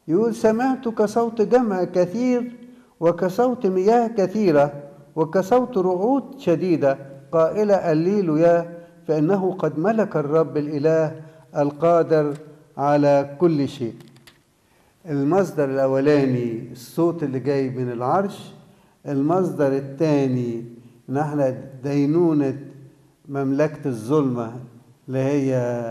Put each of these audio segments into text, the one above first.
يقول سمعت كصوت جمع كثير وكصوت مياه كثيرة وكصوت رعود شديدة قائلة الليل يا فإنه قد ملك الرب الإله القادر على كل شيء المصدر الأولاني الصوت اللي جاي من العرش المصدر الثاني نحن دينونة مملكة الظلمة اللي هي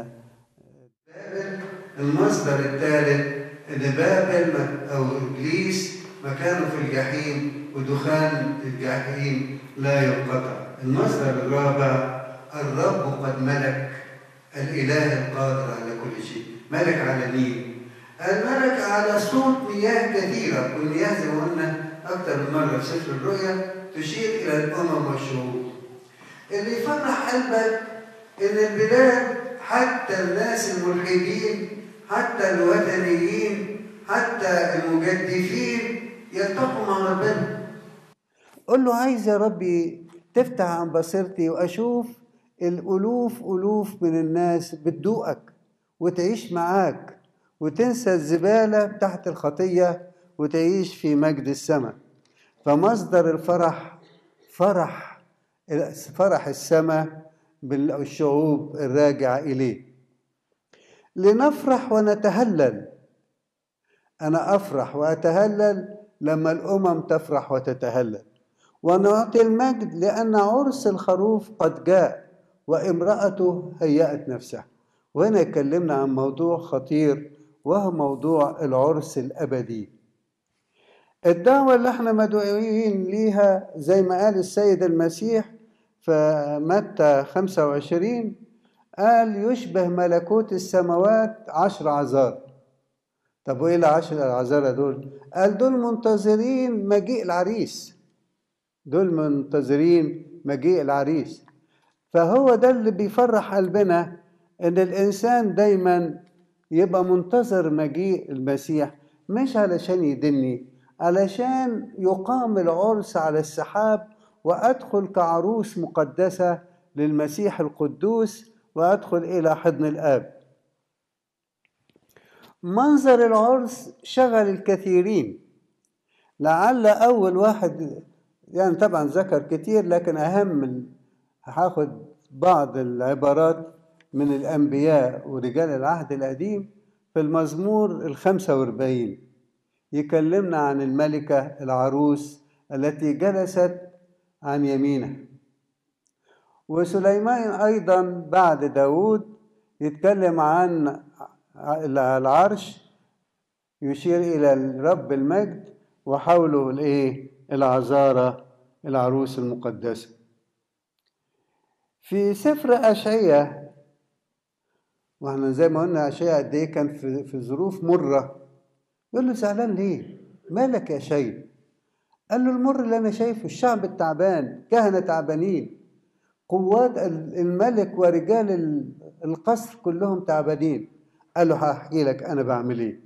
بابل المصدر الثالث ان بابل او ابليس مكانه في الجحيم ودخان الجحيم لا ينقطع المصدر الرابع الرب قد ملك الاله القادر على كل شيء ملك على مين الملك على صوت مياه كثيرة والمياه زي ما قلنا أكثر من مرة في سفر الرؤيا تشير إلى الأمم والشعوب اللي يفرح قلبك إن البلاد حتى الناس الملحدين حتى الوثنيين حتى المجدفين يلتقوا مع ربنا قل له عايز يا ربي تفتح عن بصيرتي واشوف الالوف الوف من الناس بتدوقك وتعيش معاك وتنسى الزباله تحت الخطيه وتعيش في مجد السماء فمصدر الفرح فرح فرح السماء بالشعوب الراجعه اليه لنفرح ونتهلل انا افرح واتهلل لما الامم تفرح وتتهلل ونعطي المجد لان عرس الخروف قد جاء وامراته هيأت نفسها وهنا اتكلمنا عن موضوع خطير وهو موضوع العرس الابدي الدعوه اللي احنا مدعوين ليها زي ما قال السيد المسيح في متى 25 قال يشبه ملكوت السماوات عشر عذار طب وايه العشر العذارى دول قال دول منتظرين مجيء العريس دول منتظرين مجيء العريس فهو ده اللي بيفرح قلبنا ان الانسان دايما يبقى منتظر مجيء المسيح مش علشان يدني علشان يقام العرس على السحاب وادخل كعروس مقدسه للمسيح القدوس وادخل الى حضن الاب منظر العرس شغل الكثيرين لعل اول واحد يعني طبعا ذكر كتير لكن اهم هاخد بعض العبارات من الانبياء ورجال العهد القديم في المزمور الخمسة واربعين يكلمنا عن الملكة العروس التي جلست عن يمينه وسليمان أيضا بعد داود يتكلم عن العرش يشير إلى رب المجد وحوله الإيه العذارى العروس المقدسة في سفر أشعية واحنا زي ما قلنا أشعية قد إيه كان في, في ظروف مرة يقول له زعلان ليه؟ مالك يا شيء؟ قال له المر اللي أنا شايفه الشعب التعبان كهنة تعبانين قوات الملك ورجال القصر كلهم تعبانين قال له هحكي لك انا بعمل ايه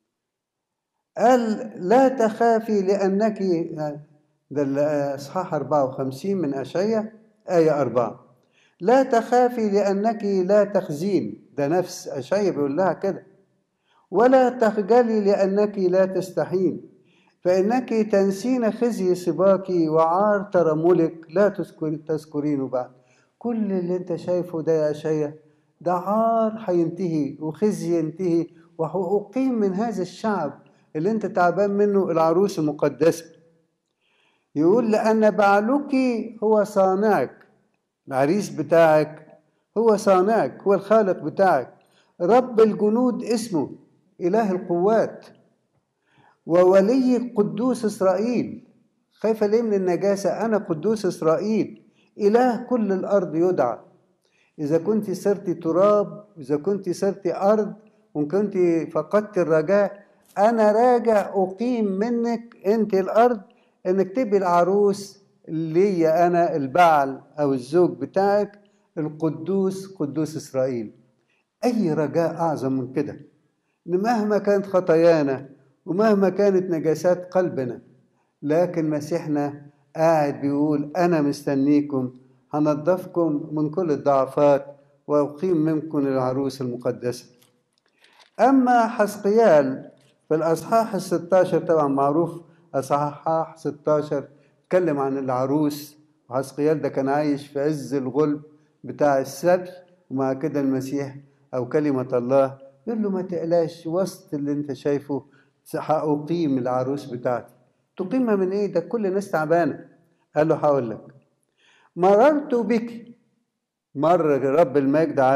قال لا تخافي لانك ده الاصحاح 54 من اشعياء ايه 4 لا تخافي لانك لا تخزين ده نفس اشعياء بيقول لها كده ولا تخجلي لانك لا تستحين فانك تنسين خزي سباك وعار ترملك لا تذكر تذكرينه بعد كل اللي انت شايفه ده يا اشعياء ده عار هينتهي وخزي ينتهي وأقيم من هذا الشعب اللي انت تعبان منه العروس المقدسة يقول لأن بعلك هو صانعك العريس بتاعك هو صانعك هو الخالق بتاعك رب الجنود اسمه إله القوات وولي قدوس إسرائيل خايفة ليه من النجاسة أنا قدوس إسرائيل إله كل الأرض يدعى إذا كنت صرت تراب إذا كنت صرت أرض وإن كنت فقدت الرجاء أنا راجع أقيم منك أنت الأرض إنك تبقي العروس لي أنا البعل أو الزوج بتاعك القدوس قدوس إسرائيل أي رجاء أعظم من كده إن مهما كانت خطايانا ومهما كانت نجاسات قلبنا لكن مسيحنا قاعد بيقول أنا مستنيكم هنضفكم من كل الضعفات وأقيم منكم العروس المقدسة أما حسقيال في الأصحاح الستاشر طبعا معروف أصحاح ستاشر اتكلم عن العروس وحسقيال ده كان عايش في عز الغلب بتاع السبي ومع كده المسيح أو كلمة الله يقول له ما تقلاش وسط اللي انت شايفه هأقيم العروس بتاعتي تقيمها من ايه ده كل الناس تعبانة قال له هقول لك مررت بك مر رب المجد